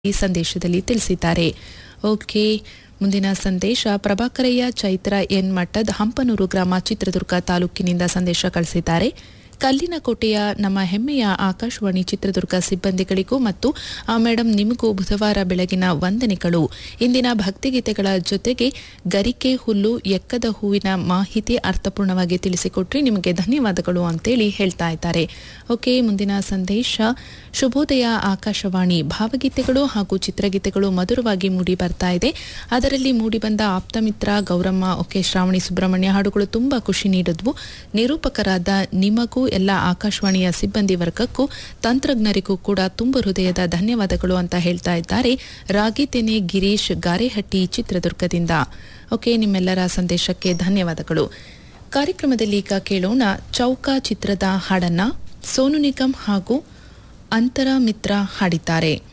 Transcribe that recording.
ಈ ಸಂದೇಶದಲ್ಲಿ ತಿಳಿಸಿದ್ದಾರೆ ಓಕೆ ಮುಂದಿನ ಸಂದೇಶ ಪ್ರಭಾಕರಯ್ಯ ಚೈತ್ರ ಎನ್ ಮಠದ್ ಹಂಪನೂರು ಗ್ರಾಮ ಚಿತ್ರದುರ್ಗ ತಾಲೂಕಿನಿಂದ ಸಂದೇಶ ಕಳಿಸಿದ್ದಾರೆ ಕಲ್ಲಿನ ಕೋಟೆಯ ನಮ್ಮ ಹೆಮ್ಮೆಯ ಆಕಾಶವಾಣಿ ಚಿತ್ರದುರ್ಗ ಸಿಬ್ಬಂದಿಗಳಿಗೂ ಮತ್ತು ಆ ಮೇಡಮ್ ನಿಮಗೂ ಬುಧವಾರ ಬೆಳಗಿನ ವಂದನೆಗಳು ಇಂದಿನ ಭಕ್ತಿಗೀತೆಗಳ ಜೊತೆಗೆ ಗರಿಕೆ ಹುಲ್ಲು ಎಕ್ಕದ ಹೂವಿನ ಮಾಹಿತಿ ಅರ್ಥಪೂರ್ಣವಾಗಿ ತಿಳಿಸಿಕೊಟ್ರಿ ನಿಮಗೆ ಧನ್ಯವಾದಗಳು ಅಂತೇಳಿ ಹೇಳ್ತಾ ಇದ್ದಾರೆ ಓಕೆ ಮುಂದಿನ ಸಂದೇಶ ಶುಭೋದಯ ಆಕಾಶವಾಣಿ ಭಾವಗೀತೆಗಳು ಹಾಗೂ ಚಿತ್ರಗೀತೆಗಳು ಮಧುರವಾಗಿ ಮೂಡಿ ಬರ್ತಾ ಇದೆ ಅದರಲ್ಲಿ ಮೂಡಿಬಂದ ಆಪ್ತಮಿತ್ರ ಗೌರಮ್ಮ ಓಕೆ ಶ್ರಾವಣಿ ಸುಬ್ರಹ್ಮಣ್ಯ ಹಾಡುಗಳು ತುಂಬಾ ಖುಷಿ ನೀಡಿದ್ವು ನಿರೂಪಕರಾದ ನಿಮಗೂ ಎಲ್ಲ ಆಕಾಶವಾಣಿಯ ಸಿಬ್ಬಂದಿ ವರ್ಗಕ್ಕೂ ತಂತ್ರಜ್ಞರಿಗೂ ಕೂಡ ತುಂಬ ಹೃದಯದ ಧನ್ಯವಾದಗಳು ಅಂತ ಹೇಳ್ತಾ ಇದ್ದಾರೆ ರಾಗಿತೆನೆ ಗಿರೀಶ್ ಗಾರೆಹಟ್ಟಿ ಚಿತ್ರದುರ್ಗದಿಂದ ಓಕೆ ನಿಮ್ಮೆಲ್ಲರ ಸಂದೇಶಕ್ಕೆ ಧನ್ಯವಾದಗಳು ಕಾರ್ಯಕ್ರಮದಲ್ಲಿ ಈಗ ಕೇಳೋಣ ಚೌಕ ಚಿತ್ರದ ಹಾಡನ್ನ ಸೋನು ನಿಗಮ್ ಹಾಗೂ ಅಂತರ ಮಿತ್ರ ಹಾಡಿದ್ದಾರೆ